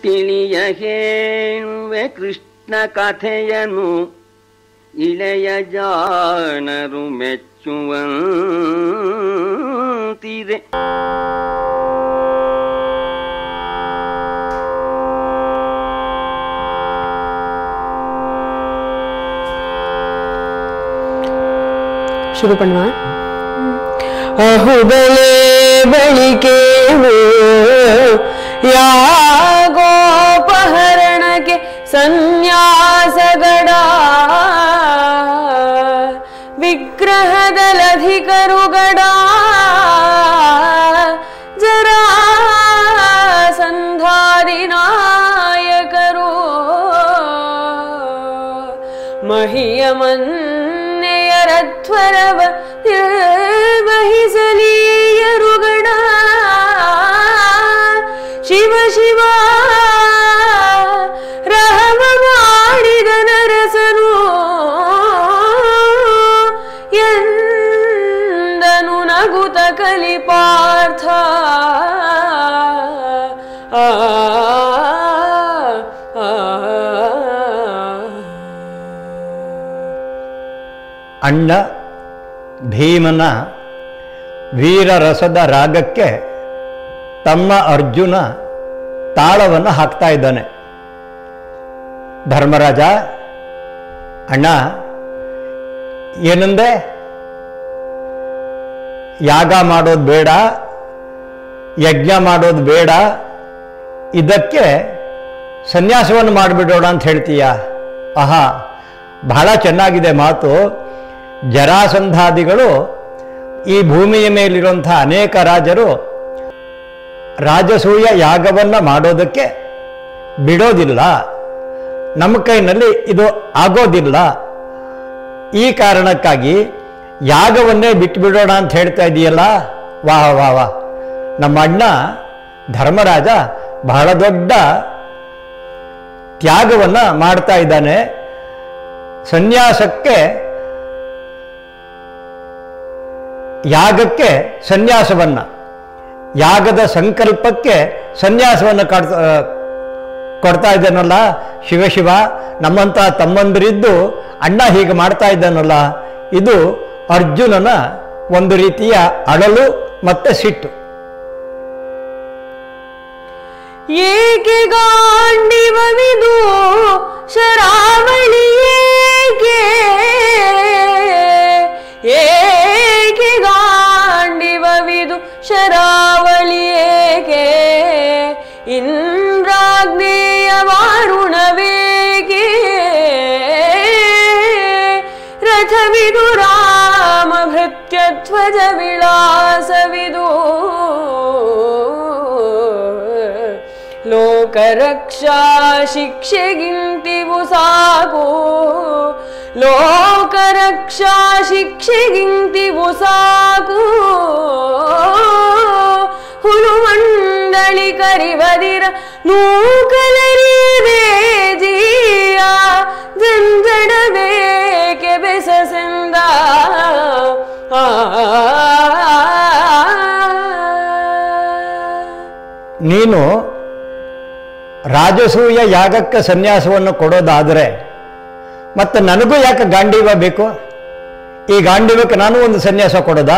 ತಿಳಿಯ ಹೇಳುವೆ ಕೃಷ್ಣ ಕಥೆಯನು ಇಳೆಯ ಜಾಣರು ಮೆಚ್ಚುವಂತಿದೆ ಶುರು பண்ணுவா ಅಹುಬಲೆ ಬಳಿಕೇವು ಯಾಗೋಪಹರಣಕ್ಕೆ ಸನ್ಯಾಸಗಡ ವಿಗ್ರಹದಲಧಿಕರುಗಡ ಜರಾ ಸಂಧಾರಿ ನಾಯಕರು ಮಹಿಯಮನ್ನೆಯರಧ್ವರವ ನಿರ್ವಹಿಸಲೀಯರುಗಡ ಶಿವ ಶಿವ ರಹವ ಮಾಡಿದ ನರಸನು ಎಂದನು ನಗುತ ಕಲಿಪಾರ್ಥ ಆ ಆ, ಅಣ್ಣ ಭೀಮನ ವೀರರಸದ ರಾಗಕ್ಕೆ ತಮ್ಮ ಅರ್ಜುನ ತಾಳವನ್ನು ಹಾಕ್ತಾ ಇದ್ದಾನೆ ಧರ್ಮರಾಜ ಅಣ್ಣ ಏನಂದೆ ಯಾಗ ಮಾಡೋದು ಬೇಡ ಯಜ್ಞ ಮಾಡೋದು ಬೇಡ ಇದಕ್ಕೆ ಸನ್ಯಾಸವನ್ನು ಮಾಡಿಬಿಡೋಣ ಅಂತ ಹೇಳ್ತೀಯ ಆಹಾ ಬಹಳ ಚೆನ್ನಾಗಿದೆ ಮಾತು ಜರಾಸಂಧಾದಿಗಳು ಈ ಭೂಮಿಯ ಮೇಲಿರುವಂಥ ಅನೇಕ ರಾಜರು ರಾಜಸೂಯ ಯಾಗವನ್ನು ಮಾಡೋದಕ್ಕೆ ಬಿಡೋದಿಲ್ಲ ನಮ್ಮ ಕೈನಲ್ಲಿ ಇದು ಆಗೋದಿಲ್ಲ ಈ ಕಾರಣಕ್ಕಾಗಿ ಯಾಗವನ್ನೇ ಬಿಟ್ಟುಬಿಡೋಣ ಅಂತ ಹೇಳ್ತಾ ಇದೆಯಲ್ಲ ವಾಹ ವಾಹ ವಾಹ ನಮ್ಮ ಅಣ್ಣ ಧರ್ಮರಾಜ ಬಹಳ ದೊಡ್ಡ ತ್ಯಾಗವನ್ನು ಮಾಡ್ತಾ ಇದ್ದಾನೆ ಸನ್ಯಾಸಕ್ಕೆ ಯಾಗಕ್ಕೆ ಸನ್ಯಾಸವನ್ನ ಯಾಗದ ಸಂಕಲ್ಪಕ್ಕೆ ಸನ್ಯಾಸವನ್ನು ಕಾಡ್ತಾ ಕೊಡ್ತಾ ಇದ್ದಾನಲ್ಲ ಶಿವಶಿವ ನಮ್ಮಂಥ ತಮ್ಮಂದಿರಿದ್ದು ಅಣ್ಣ ಹೀಗೆ ಮಾಡ್ತಾ ಇದ್ದಾನಲ್ಲ ಇದು ಅರ್ಜುನನ ಒಂದು ರೀತಿಯ ಅಳಲು ಮತ್ತೆ ಸಿಟ್ಟು ಏಕೆ ಗಾಂಡಿವವಿದು ಶರಾವಳಿ ಏಕೆ ಏಕೆ ಗಾಂಡಿವವಿದು ಶರಾವಳಿ ಏಕೆ ಇಂದ್ರಾಗ್ನೇಯ ವಾರುಣವೇಕೆ ರಥವಿದು ರಾಮ ಭೃತ್ಯಧ್ವಜ ವಿಳಾಸವಿದು ಲೋಕರಕ್ಷಾ ಶಿಕ್ಷೆಗಿಂತಿವು ಸಾಕು ಲೋಕರಕ್ಷಾ ಶಿಕ್ಷೆಗಿಂತಿವು ಸಾಕು ಹುಳುಮಂಡಳಿ ಕರಿವದಿರ ನೂಕಲರಿಯದೆ ಜೀಯ ಜಂಜಡಬೇಕೆ ಬೆಸಸೆಂದ ಆ ನೀನು ರಾಜಸೂಯ ಯಾಗಕ್ಕೆ ಸನ್ಯಾಸವನ್ನು ಕೊಡೋದಾದರೆ ಮತ್ತೆ ನನಗೂ ಯಾಕೆ ಗಾಂಡೀವ ಬೇಕು ಈ ಗಾಂಡೀವಕ್ಕೆ ನಾನು ಒಂದು ಸನ್ಯಾಸ ಕೊಡೋದಾ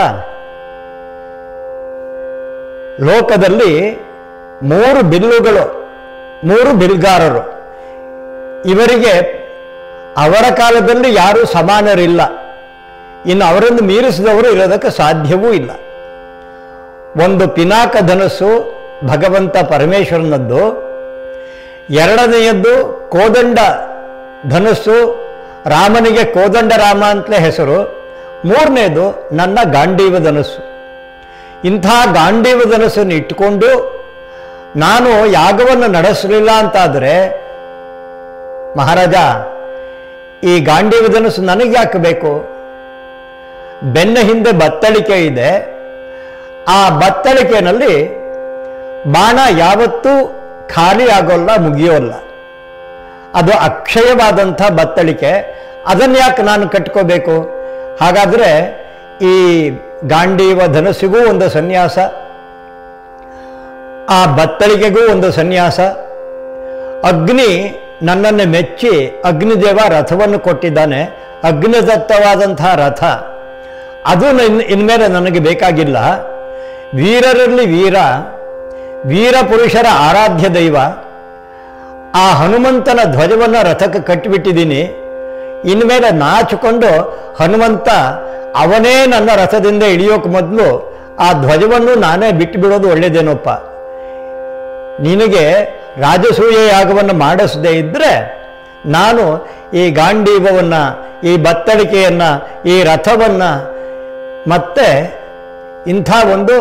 ಲೋಕದಲ್ಲಿ ಮೂರು ಬಿಲ್ಲುಗಳು ಮೂರು ಬಿಲ್ಗಾರರು ಇವರಿಗೆ ಅವರ ಕಾಲದಲ್ಲಿ ಯಾರೂ ಸಮಾನರಿಲ್ಲ ಇನ್ನು ಅವರನ್ನು ಮೀರಿಸಿದವರು ಇರೋದಕ್ಕೆ ಸಾಧ್ಯವೂ ಇಲ್ಲ ಒಂದು ಪಿನಾಕ ಧನಸ್ಸು ಭಗವಂತ ಪರಮೇಶ್ವರನದ್ದು ಎರಡನೆಯದ್ದು ಕೋದಂಡ ಧನಸ್ಸು ರಾಮನಿಗೆ ಕೋದಂಡ ರಾಮ ಅಂತಲೇ ಹೆಸರು ಮೂರನೇದು ನನ್ನ ಗಾಂಡೀವ ಧನಸ್ಸು ಇಂಥ ಗಾಂಡೀವ ಧನಸ್ಸನ್ನು ಇಟ್ಟುಕೊಂಡು ನಾನು ಯಾಗವನ್ನು ನಡೆಸಲಿಲ್ಲ ಅಂತಾದರೆ ಮಹಾರಾಜ ಈ ಗಾಂಡೀವ ಧನಸ್ಸು ನನಗೆ ಯಾಕೆ ಬೇಕು ಬೆನ್ನ ಹಿಂದೆ ಬತ್ತಳಿಕೆ ಇದೆ ಆ ಬತ್ತಳಿಕೆಯಲ್ಲಿ ಬಾಣ ಯಾವತ್ತೂ ಖಾಲಿ ಆಗೋಲ್ಲ ಮುಗಿಯೋಲ್ಲ ಅದು ಅಕ್ಷಯವಾದಂಥ ಬತ್ತಳಿಕೆ ಅದನ್ನು ಯಾಕೆ ನಾನು ಕಟ್ಕೋಬೇಕು ಹಾಗಾದರೆ ಈ ಗಾಂಡೀವ ಧನಸ್ಸಿಗೂ ಒಂದು ಸನ್ಯಾಸ ಆ ಬತ್ತಳಿಕೆಗೂ ಒಂದು ಸನ್ಯಾಸ ಅಗ್ನಿ ನನ್ನನ್ನು ಮೆಚ್ಚಿ ಅಗ್ನಿದೇವ ರಥವನ್ನು ಕೊಟ್ಟಿದ್ದಾನೆ ಅಗ್ನಿದತ್ತವಾದಂತಹ ರಥ ಅದು ಇನ್ ಇನ್ಮೇಲೆ ನನಗೆ ಬೇಕಾಗಿಲ್ಲ ವೀರರಲ್ಲಿ ವೀರ ವೀರ ಪುರುಷರ ಆರಾಧ್ಯ ದೈವ ಆ ಹನುಮಂತನ ಧ್ವಜವನ್ನು ರಥಕ್ಕೆ ಕಟ್ಟಿಬಿಟ್ಟಿದ್ದೀನಿ ಇನ್ಮೇಲೆ ನಾಚಿಕೊಂಡು ಹನುಮಂತ ಅವನೇ ನನ್ನ ರಥದಿಂದ ಇಳಿಯೋಕೆ ಮೊದಲು ಆ ಧ್ವಜವನ್ನು ನಾನೇ ಬಿಟ್ಟು ಬಿಡೋದು ಒಳ್ಳೇದೇನೋಪ್ಪ ನಿನಗೆ ರಾಜಸೂಯ ಯಾಗವನ್ನು ಮಾಡಿಸದೇ ಇದ್ದರೆ ನಾನು ಈ ಗಾಂಡೀವವನ್ನು ಈ ಬತ್ತಳಿಕೆಯನ್ನು ಈ ರಥವನ್ನು ಮತ್ತೆ ಇಂಥ ಒಂದು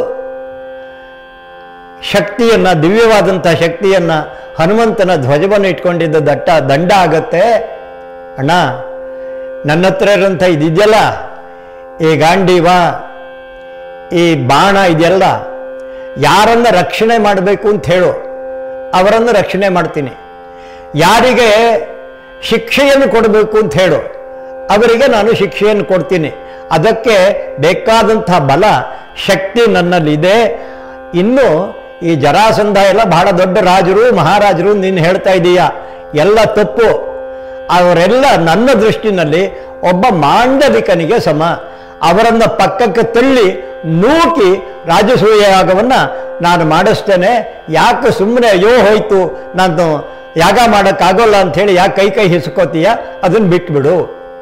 ಶಕ್ತಿಯನ್ನು ದಿವ್ಯವಾದಂಥ ಶಕ್ತಿಯನ್ನು ಹನುಮಂತನ ಧ್ವಜವನ್ನು ಇಟ್ಕೊಂಡಿದ್ದ ದಟ್ಟ ದಂಡ ಆಗತ್ತೆ ಅಣ್ಣ ನನ್ನ ಹತ್ರ ಇರೋಂಥ ಇದಿದೆಯಲ್ಲ ಈ ಗಾಂಡೀವ ಈ ಬಾಣ ಇದೆಲ್ಲ ಯಾರನ್ನ ರಕ್ಷಣೆ ಮಾಡಬೇಕು ಅಂತ ಹೇಳು ಅವರನ್ನು ರಕ್ಷಣೆ ಮಾಡ್ತೀನಿ ಯಾರಿಗೆ ಶಿಕ್ಷೆಯನ್ನು ಕೊಡಬೇಕು ಅಂತ ಹೇಳು ಅವರಿಗೆ ನಾನು ಶಿಕ್ಷೆಯನ್ನು ಕೊಡ್ತೀನಿ ಅದಕ್ಕೆ ಬೇಕಾದಂಥ ಬಲ ಶಕ್ತಿ ನನ್ನಲ್ಲಿದೆ ಇನ್ನು ಈ ಜರಾಸಂಧ ಎಲ್ಲ ಬಹಳ ದೊಡ್ಡ ರಾಜರು ಮಹಾರಾಜರು ನೀನು ಹೇಳ್ತಾ ಇದೀಯ ಎಲ್ಲ ತಪ್ಪು ಅವರೆಲ್ಲ ನನ್ನ ದೃಷ್ಟಿನಲ್ಲಿ ಒಬ್ಬ ಮಾಂಡವಿಕನಿಗೆ ಸಮ ಅವರನ್ನ ಪಕ್ಕಕ್ಕೆ ತಳ್ಳಿ ನೂಕಿ ರಾಜಸೂಯ ಯಾಗವನ್ನು ನಾನು ಮಾಡಿಸ್ತೇನೆ ಯಾಕೆ ಸುಮ್ಮನೆ ಅಯ್ಯೋ ಹೋಯ್ತು ನಾನು ಯಾಗ ಮಾಡೋಕ್ಕಾಗೋಲ್ಲ ಅಂಥೇಳಿ ಯಾಕೆ ಕೈ ಕೈ ಹಿಸ್ಕೋತೀಯ ಅದನ್ನು ಬಿಟ್ಬಿಡು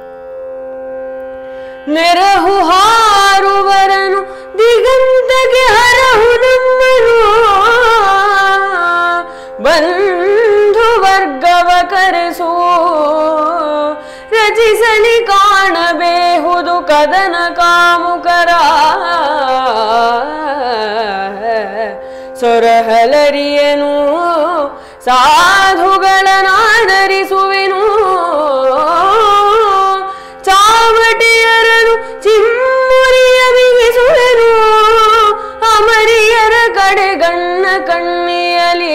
ನೆರಹು ಹಾರುವರನು ದಿಗಂತಗೆ ಹರಹು ನಮ್ಮನು ಬಂಧು ವರ್ಗವ ಕರೆಸು ರಚಿಸಲಿ ಕಾಣಬೇಹುದು ಕದನ ಕಾಮುಕರ ಸೊರಹಲರಿಯನು ಸಾಧುಗಳನಾದರಿಸುವೆನು ಚಾವಟಿಯರನು ಚಿಮ್ಮುರಿಯ ಬಿಗಿಸುವೆನು ಅಮರಿಯರ ಕಡೆ ಗಣ್ಣ ಕಣ್ಣಿಯಲಿ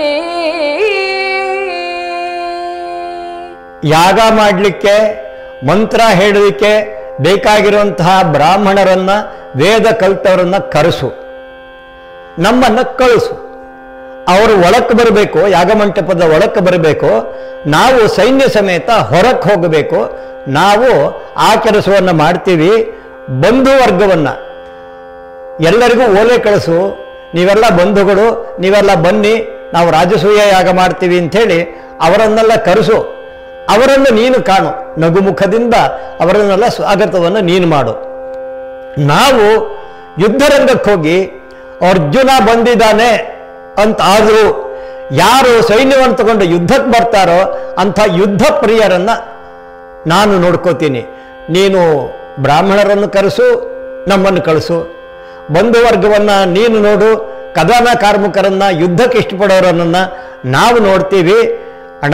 ಯಾಗ ಮಾಡಲಿಕ್ಕೆ ಮಂತ್ರ ಹೇಳಲಿಕ್ಕೆ ಬೇಕಾಗಿರುವಂತಹ ಬ್ರಾಹ್ಮಣರನ್ನ ವೇದ ಕಲ್ತವರನ್ನ ಕರೆಸು ನಮ್ಮನ್ನು ಕಳಿಸು ಅವರು ಒಳಕ್ಕೆ ಬರಬೇಕು ಯಾಗಮಂಟಪದ ಒಳಕ್ಕೆ ಬರಬೇಕು ನಾವು ಸೈನ್ಯ ಸಮೇತ ಹೊರಕ್ಕೆ ಹೋಗಬೇಕು ನಾವು ಆ ಕೆಲಸವನ್ನು ಮಾಡ್ತೀವಿ ಬಂಧು ವರ್ಗವನ್ನು ಎಲ್ಲರಿಗೂ ಓಲೆ ಕಳಿಸು ನೀವೆಲ್ಲ ಬಂಧುಗಳು ನೀವೆಲ್ಲ ಬನ್ನಿ ನಾವು ರಾಜಸೂಯ ಯಾಗ ಮಾಡ್ತೀವಿ ಅಂಥೇಳಿ ಅವರನ್ನೆಲ್ಲ ಕರೆಸು ಅವರನ್ನು ನೀನು ಕಾಣು ನಗುಮುಖದಿಂದ ಅವರನ್ನೆಲ್ಲ ಸ್ವಾಗತವನ್ನು ನೀನು ಮಾಡು ನಾವು ಯುದ್ಧರಂಗಕ್ಕೆ ಹೋಗಿ ಅರ್ಜುನ ಬಂದಿದ್ದಾನೆ ಅಂತ ಆದರೂ ಯಾರು ಸೈನ್ಯವನ್ನು ತಗೊಂಡು ಯುದ್ಧಕ್ಕೆ ಬರ್ತಾರೋ ಅಂಥ ಯುದ್ಧ ಪ್ರಿಯರನ್ನ ನಾನು ನೋಡ್ಕೋತೀನಿ ನೀನು ಬ್ರಾಹ್ಮಣರನ್ನು ಕರೆಸು ನಮ್ಮನ್ನು ಕಳಿಸು ಬಂಧುವರ್ಗವನ್ನು ನೀನು ನೋಡು ಕದನ ಕಾರ್ಮಿಕರನ್ನ ಯುದ್ಧಕ್ಕೆ ಇಷ್ಟಪಡೋರನ್ನ ನಾವು ನೋಡ್ತೀವಿ ಅಣ್ಣ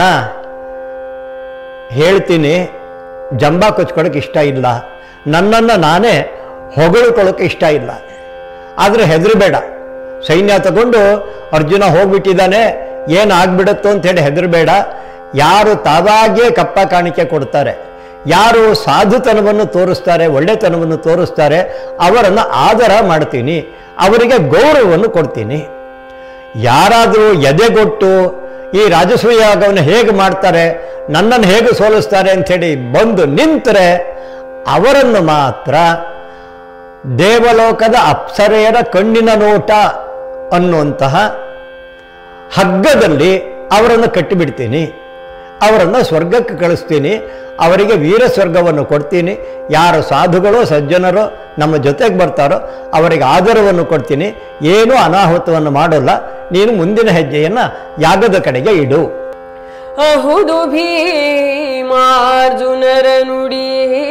ಹೇಳ್ತೀನಿ ಜಂಬ ಕೊಚ್ಕೊಳ್ಳೋಕೆ ಇಷ್ಟ ಇಲ್ಲ ನನ್ನನ್ನು ನಾನೇ ಹೊಗಳ್ಕೊಳ್ಳೋಕೆ ಇಷ್ಟ ಇಲ್ಲ ಆದರೆ ಹೆದರಬೇಡ ಸೈನ್ಯ ತಗೊಂಡು ಅರ್ಜುನ ಹೋಗ್ಬಿಟ್ಟಿದ್ದಾನೆ ಏನು ಆಗ್ಬಿಡುತ್ತೋ ಅಂತೇಳಿ ಹೆದರಬೇಡ ಯಾರು ತಾವಾಗಿಯೇ ಕಪ್ಪ ಕಾಣಿಕೆ ಕೊಡ್ತಾರೆ ಯಾರು ಸಾಧುತನವನ್ನು ತೋರಿಸ್ತಾರೆ ಒಳ್ಳೆತನವನ್ನು ತೋರಿಸ್ತಾರೆ ಅವರನ್ನು ಆದರ ಮಾಡ್ತೀನಿ ಅವರಿಗೆ ಗೌರವವನ್ನು ಕೊಡ್ತೀನಿ ಯಾರಾದರೂ ಎದೆಗೊಟ್ಟು ಈ ರಾಜಸೂಯ ಯಾಗವನ್ನು ಹೇಗೆ ಮಾಡ್ತಾರೆ ನನ್ನನ್ನು ಹೇಗೆ ಸೋಲಿಸ್ತಾರೆ ಅಂಥೇಳಿ ಬಂದು ನಿಂತರೆ ಅವರನ್ನು ಮಾತ್ರ ದೇವಲೋಕದ ಅಪ್ಸರೆಯರ ಕಣ್ಣಿನ ನೋಟ ಅನ್ನುವಂತಹ ಹಗ್ಗದಲ್ಲಿ ಅವರನ್ನು ಕಟ್ಟಿಬಿಡ್ತೀನಿ ಅವರನ್ನು ಸ್ವರ್ಗಕ್ಕೆ ಕಳಿಸ್ತೀನಿ ಅವರಿಗೆ ವೀರ ಸ್ವರ್ಗವನ್ನು ಕೊಡ್ತೀನಿ ಯಾರು ಸಾಧುಗಳು ಸಜ್ಜನರು ನಮ್ಮ ಜೊತೆಗೆ ಬರ್ತಾರೋ ಅವರಿಗೆ ಆದರವನ್ನು ಕೊಡ್ತೀನಿ ಏನೂ ಅನಾಹುತವನ್ನು ಮಾಡೋಲ್ಲ ನೀನು ಮುಂದಿನ ಹೆಜ್ಜೆಯನ್ನು ಯಾಗದ ಕಡೆಗೆ ಇಡು ಅಹುದು ಭೀಮಾರ್ಜುನರ ನುಡಿ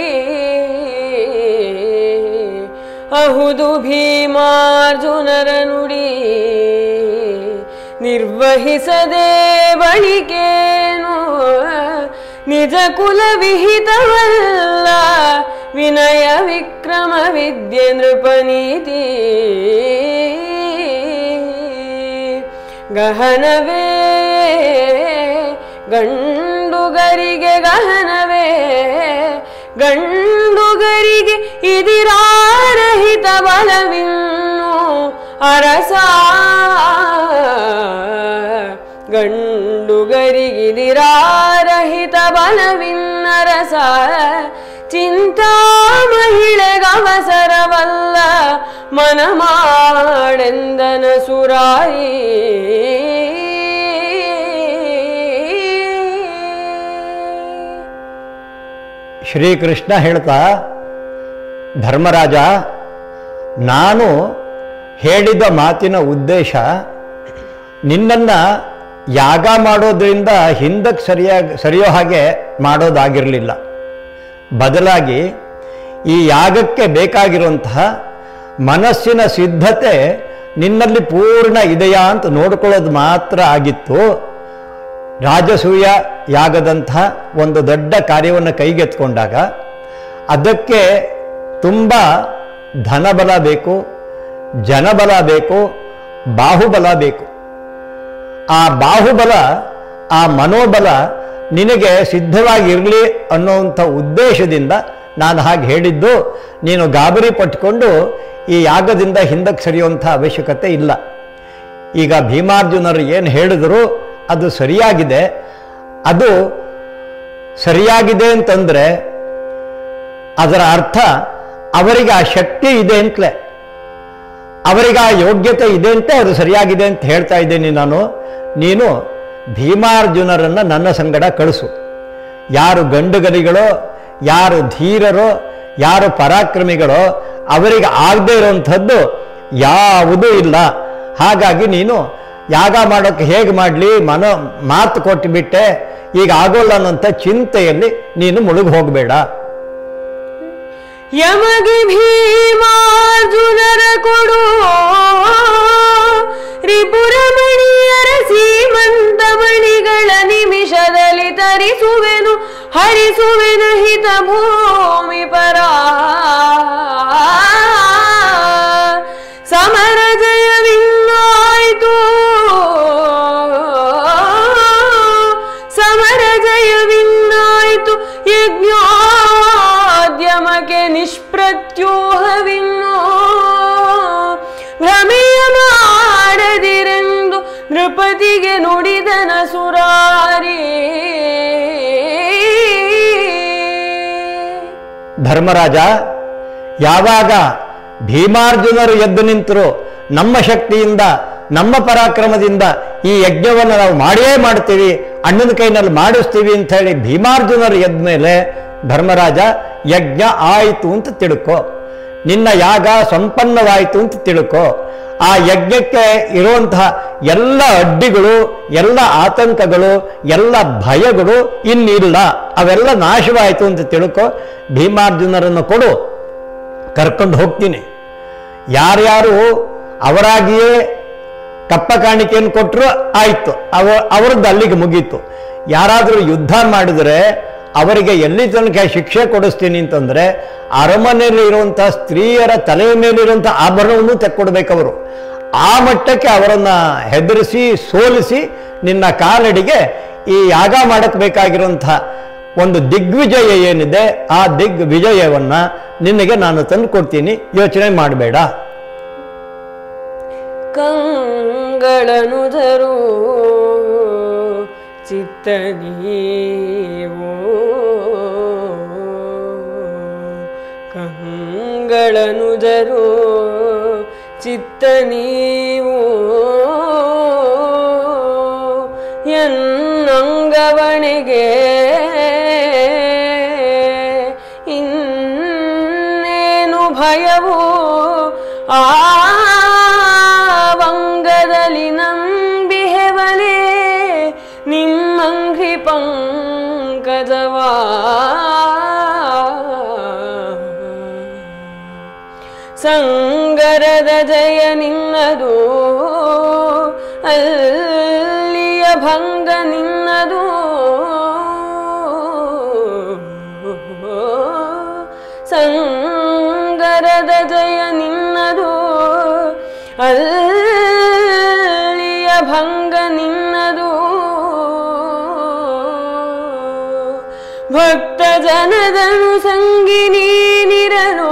ಅಹುದು ಭೀಮಾರ್ಜುನರ ನುಡಿ ನಿರ್ವಹಿಸದೆ ಬಳಿಕೇನು ನಿಜ ಕುಲ ವಿಹಿತವಲ್ಲ ವಿನಯ ವಿಕ್ರಮ ವಿದ್ಯೆ ನೃಪನೀತಿ ಗಹನವೇ ಗಂಡುಗರಿಗೆ ಗಹನವೇ ಗಂಡುಗರಿಗೆ ಇದಿರಾರಹಿತ ಬಲವಿನ್ನು ಅರಸ ಗಂಡುಗರಿಗಿದಿರಾರಹಿತ ಬಲವಿನ್ನರಸ ಚಿಂತಾ ಮಹಿಳೆಗವಸರವಲ್ಲ ಮನ ಮಾಡೆಂದನ ಸುರಾಯಿ ಶ್ರೀಕೃಷ್ಣ ಹೇಳ್ತಾ ಧರ್ಮರಾಜ ನಾನು ಹೇಳಿದ ಮಾತಿನ ಉದ್ದೇಶ ನಿನ್ನನ್ನು ಯಾಗ ಮಾಡೋದ್ರಿಂದ ಹಿಂದಕ್ಕೆ ಸರಿಯಾಗಿ ಸರಿಯೋ ಹಾಗೆ ಮಾಡೋದಾಗಿರಲಿಲ್ಲ ಬದಲಾಗಿ ಈ ಯಾಗಕ್ಕೆ ಬೇಕಾಗಿರುವಂತಹ ಮನಸ್ಸಿನ ಸಿದ್ಧತೆ ನಿನ್ನಲ್ಲಿ ಪೂರ್ಣ ಇದೆಯಾ ಅಂತ ನೋಡ್ಕೊಳ್ಳೋದು ಮಾತ್ರ ಆಗಿತ್ತು ರಾಜಸೂಯ ಯಾಗದಂತಹ ಒಂದು ದೊಡ್ಡ ಕಾರ್ಯವನ್ನು ಕೈಗೆತ್ಕೊಂಡಾಗ ಅದಕ್ಕೆ ತುಂಬ ಧನಬಲ ಬೇಕು ಜನಬಲ ಬೇಕು ಬಾಹುಬಲ ಬೇಕು ಆ ಬಾಹುಬಲ ಆ ಮನೋಬಲ ನಿನಗೆ ಸಿದ್ಧವಾಗಿರಲಿ ಅನ್ನೋವಂಥ ಉದ್ದೇಶದಿಂದ ನಾನು ಹಾಗೆ ಹೇಳಿದ್ದು ನೀನು ಗಾಬರಿ ಪಟ್ಕೊಂಡು ಈ ಯಾಗದಿಂದ ಹಿಂದಕ್ಕೆ ಸರಿಯುವಂಥ ಅವಶ್ಯಕತೆ ಇಲ್ಲ ಈಗ ಭೀಮಾರ್ಜುನರು ಏನು ಹೇಳಿದ್ರು ಅದು ಸರಿಯಾಗಿದೆ ಅದು ಸರಿಯಾಗಿದೆ ಅಂತಂದರೆ ಅದರ ಅರ್ಥ ಅವರಿಗೆ ಆ ಶಕ್ತಿ ಇದೆ ಅಂತಲೇ ಅವರಿಗೆ ಆ ಯೋಗ್ಯತೆ ಇದೆ ಅಂತ ಅದು ಸರಿಯಾಗಿದೆ ಅಂತ ಹೇಳ್ತಾ ಇದ್ದೀನಿ ನಾನು ನೀನು ಭೀಮಾರ್ಜುನರನ್ನು ನನ್ನ ಸಂಗಡ ಕಳಿಸು ಯಾರು ಗಂಡುಗರಿಗಳೋ ಯಾರು ಧೀರರೋ ಯಾರು ಪರಾಕ್ರಮಿಗಳೋ ಅವರಿಗೆ ಆಗದೇ ಇರುವಂಥದ್ದು ಯಾವುದೂ ಇಲ್ಲ ಹಾಗಾಗಿ ನೀನು ಯಾಗ ಮಾಡೋಕ್ಕೆ ಹೇಗೆ ಮಾಡಲಿ ಮನೋ ಮಾತು ಕೊಟ್ಟುಬಿಟ್ಟೆ ಈಗ ಆಗೋಲ್ಲ ಅನ್ನೋಂಥ ಚಿಂತೆಯಲ್ಲಿ ನೀನು ಮುಳುಗಿ ಹೋಗಬೇಡ ಯಮಗೆ ಭೀಮಾರ್ಜುನರ ಕೊಡು ರಿಪುರಮಣಿಯರ ಸೀಮಂತ ಮಣಿಗಳ ನಿಮಿಷದಲ್ಲಿ ತರಿಸುವೆನು ಹರಿಸುವೆನು ಹಿತ ಭೂಮಿ ಪರ ಸಮರ ಜಯವಿನ್ನಾಯ್ತು ಸಮರ ಜಯವಿನ್ನಾಯ್ತು ಯಜ್ಞೋದ್ಯಮಕ್ಕೆ ನಿಷ್ಪ್ರತ್ಯೂಹವಿನ್ನೋ ಭ್ರಮೆಯ ಮಾಡದಿರೆಂದು ನೃಪತಿಗೆ ನುಡಿದನ ಸುರಾರಿ ಧರ್ಮರಾಜ ಯಾವಾಗ ಭೀಮಾರ್ಜುನರು ಎದ್ದು ನಿಂತರು ನಮ್ಮ ಶಕ್ತಿಯಿಂದ ನಮ್ಮ ಪರಾಕ್ರಮದಿಂದ ಈ ಯಜ್ಞವನ್ನು ನಾವು ಮಾಡಿಯೇ ಮಾಡ್ತೀವಿ ಅಣ್ಣನ ಕೈನಲ್ಲಿ ಮಾಡಿಸ್ತೀವಿ ಅಂತ ಹೇಳಿ ಭೀಮಾರ್ಜುನರು ಎದ್ದ ಮೇಲೆ ಧರ್ಮರಾಜ ಯಜ್ಞ ಆಯಿತು ಅಂತ ತಿಳ್ಕೊ ನಿನ್ನ ಯಾಗ ಸಂಪನ್ನವಾಯಿತು ಅಂತ ತಿಳ್ಕೊ ಆ ಯಜ್ಞಕ್ಕೆ ಇರುವಂತಹ ಎಲ್ಲ ಅಡ್ಡಿಗಳು ಎಲ್ಲ ಆತಂಕಗಳು ಎಲ್ಲ ಭಯಗಳು ಇನ್ನಿಲ್ಲ ಅವೆಲ್ಲ ನಾಶವಾಯಿತು ಅಂತ ತಿಳ್ಕೊ ಭೀಮಾರ್ಜುನರನ್ನು ಕೊಡು ಕರ್ಕೊಂಡು ಹೋಗ್ತೀನಿ ಯಾರ್ಯಾರು ಅವರಾಗಿಯೇ ಕಪ್ಪ ಕಾಣಿಕೆಯನ್ನು ಕೊಟ್ಟರು ಆಯಿತು ಅವ ಅವರದ್ದು ಅಲ್ಲಿಗೆ ಮುಗೀತು ಯಾರಾದರೂ ಯುದ್ಧ ಮಾಡಿದರೆ ಅವರಿಗೆ ಎಲ್ಲಿ ತನಕ ಶಿಕ್ಷೆ ಕೊಡಿಸ್ತೀನಿ ಅಂತಂದರೆ ಅರಮನೆಯಲ್ಲಿ ಇರುವಂಥ ಸ್ತ್ರೀಯರ ತಲೆಯ ಮೇಲಿರುವಂಥ ಆಭರಣವನ್ನು ತೆಕ್ಕೊಡ್ಬೇಕವರು ಆ ಮಟ್ಟಕ್ಕೆ ಅವರನ್ನು ಹೆದರಿಸಿ ಸೋಲಿಸಿ ನಿನ್ನ ಕಾಲಡಿಗೆ ಈ ಯಾಗ ಮಾಡಕ್ಕೆ ಬೇಕಾಗಿರುವಂಥ ಒಂದು ದಿಗ್ವಿಜಯ ಏನಿದೆ ಆ ದಿಗ್ವಿಜಯವನ್ನ ನಿನಗೆ ನಾನು ತಂದು ಕೊಡ್ತೀನಿ ಯೋಚನೆ ಮಾಡಬೇಡ ಕಂಗಳನುದರು ಚಿತ್ತ ನೀವು ಕಂಗಳನುದರು ಚಿತ್ತ ನೀವು ಎನ್ನಂಗವಣಿಗೆ ಇನ್ನೇನು ಭಯವು ಆ ವಂಗದಲ್ಲಿ ನಂಬಿಹೆವನೇ ನಿಮ್ಮಂಘ್ರಿ ಪಂಕಜವಾ ಸಂಗರದ ಜಯ ನಿನ್ನದು ಅಲ್ಲಿಯ ಭಂಗ ನಿನ್ನದು ಸಂಗರದ ಜಯ ನಿನ್ನದು ಅಲ್ಲಿಯ ಭಂಗ ನಿನ್ನದು ಭಕ್ತ ಜನದನು ಸಂಗಿನಿ ನಿರನು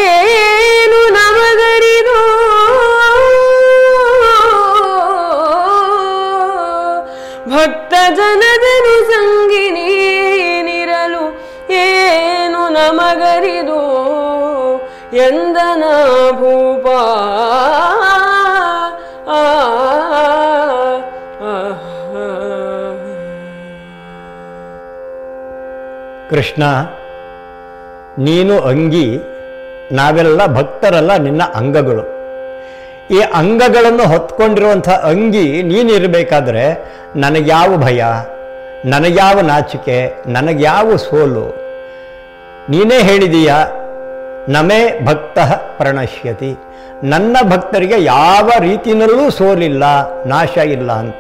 ಏನು ನಮಗರಿದು ಭಕ್ತ ಜನದನು ಸಂಗಿನಿ ನಿರಲು ಏನು ನಮಗರಿದು ಎಂದನ ಭೂಪ ಆ, ಆ, ಆ. ಕೃಷ್ಣ ನೀನು ಅಂಗಿ ನಾವೆಲ್ಲ ಭಕ್ತರಲ್ಲ ನಿನ್ನ ಅಂಗಗಳು ಈ ಅಂಗಗಳನ್ನು ಹೊತ್ಕೊಂಡಿರುವಂಥ ಅಂಗಿ ನೀನಿರಬೇಕಾದ್ರೆ ನನಗ್ಯಾವ ಭಯ ನನಗ್ಯಾವ ನಾಚಿಕೆ ನನಗ್ಯಾವ ಸೋಲು ನೀನೇ ಹೇಳಿದೀಯ ನಮೇ ಭಕ್ತ ಪ್ರಣಶ್ಯತಿ ನನ್ನ ಭಕ್ತರಿಗೆ ಯಾವ ರೀತಿಯಲ್ಲೂ ಸೋಲಿಲ್ಲ ನಾಶ ಇಲ್ಲ ಅಂತ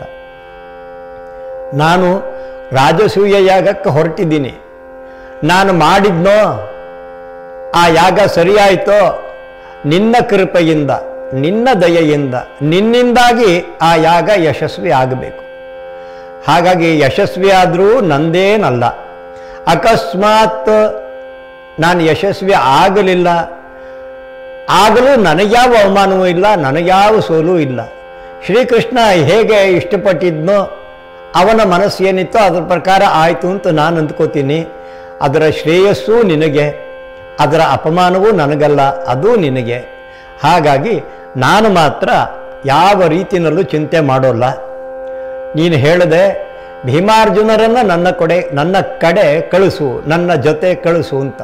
ನಾನು ರಾಜಸೂಯ ಯಾಗಕ್ಕೆ ಹೊರಟಿದ್ದೀನಿ ನಾನು ಮಾಡಿದ್ನೋ ಆ ಯಾಗ ಸರಿಯಾಯಿತೋ ನಿನ್ನ ಕೃಪೆಯಿಂದ ನಿನ್ನ ದಯೆಯಿಂದ ನಿನ್ನಿಂದಾಗಿ ಆ ಯಾಗ ಯಶಸ್ವಿ ಆಗಬೇಕು ಹಾಗಾಗಿ ಯಶಸ್ವಿ ಆದರೂ ನಂದೇನಲ್ಲ ಅಕಸ್ಮಾತ್ ನಾನು ಯಶಸ್ವಿ ಆಗಲಿಲ್ಲ ಆಗಲೂ ನನಗ್ಯಾವ ಅವಮಾನವೂ ಇಲ್ಲ ನನಗ್ಯಾವ ಸೋಲು ಇಲ್ಲ ಶ್ರೀಕೃಷ್ಣ ಹೇಗೆ ಇಷ್ಟಪಟ್ಟಿದ್ನೋ ಅವನ ಮನಸ್ಸು ಏನಿತ್ತೋ ಅದ್ರ ಪ್ರಕಾರ ಆಯಿತು ಅಂತ ನಾನು ಅಂದ್ಕೋತೀನಿ ಅದರ ಶ್ರೇಯಸ್ಸು ನಿನಗೆ ಅದರ ಅಪಮಾನವೂ ನನಗಲ್ಲ ಅದು ನಿನಗೆ ಹಾಗಾಗಿ ನಾನು ಮಾತ್ರ ಯಾವ ರೀತಿಯಲ್ಲೂ ಚಿಂತೆ ಮಾಡೋಲ್ಲ ನೀನು ಹೇಳಿದೆ ಭೀಮಾರ್ಜುನರನ್ನು ನನ್ನ ಕೊಡೆ ನನ್ನ ಕಡೆ ಕಳಿಸು ನನ್ನ ಜೊತೆ ಕಳಿಸು ಅಂತ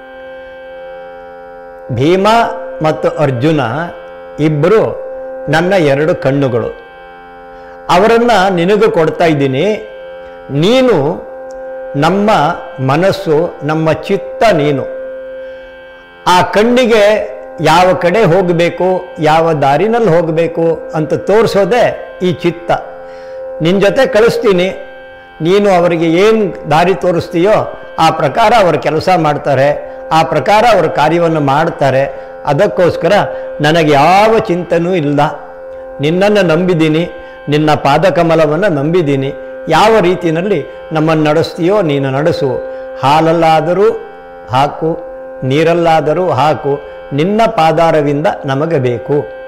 ಭೀಮ ಮತ್ತು ಅರ್ಜುನ ಇಬ್ಬರು ನನ್ನ ಎರಡು ಕಣ್ಣುಗಳು ಅವರನ್ನು ನಿನಗೆ ಕೊಡ್ತಾ ಇದ್ದೀನಿ ನೀನು ನಮ್ಮ ಮನಸ್ಸು ನಮ್ಮ ಚಿತ್ತ ನೀನು ಆ ಕಣ್ಣಿಗೆ ಯಾವ ಕಡೆ ಹೋಗಬೇಕು ಯಾವ ದಾರಿನಲ್ಲಿ ಹೋಗಬೇಕು ಅಂತ ತೋರಿಸೋದೇ ಈ ಚಿತ್ತ ನಿನ್ನ ಜೊತೆ ಕಳಿಸ್ತೀನಿ ನೀನು ಅವರಿಗೆ ಏನು ದಾರಿ ತೋರಿಸ್ತೀಯೋ ಆ ಪ್ರಕಾರ ಅವರು ಕೆಲಸ ಮಾಡ್ತಾರೆ ಆ ಪ್ರಕಾರ ಅವರು ಕಾರ್ಯವನ್ನು ಮಾಡ್ತಾರೆ ಅದಕ್ಕೋಸ್ಕರ ನನಗೆ ಯಾವ ಚಿಂತನೂ ಇಲ್ಲ ನಿನ್ನನ್ನು ನಂಬಿದ್ದೀನಿ ನಿನ್ನ ಪಾದಕಮಲವನ್ನು ನಂಬಿದ್ದೀನಿ ಯಾವ ರೀತಿಯಲ್ಲಿ ನಮ್ಮನ್ನು ನಡೆಸ್ತೀಯೋ ನೀನು ನಡೆಸು ಹಾಲಲ್ಲಾದರೂ ಹಾಕು ನೀರಲ್ಲಾದರೂ ಹಾಕು ನಿನ್ನ ಪಾದಾರವಿಂದ ನಮಗೆ ಬೇಕು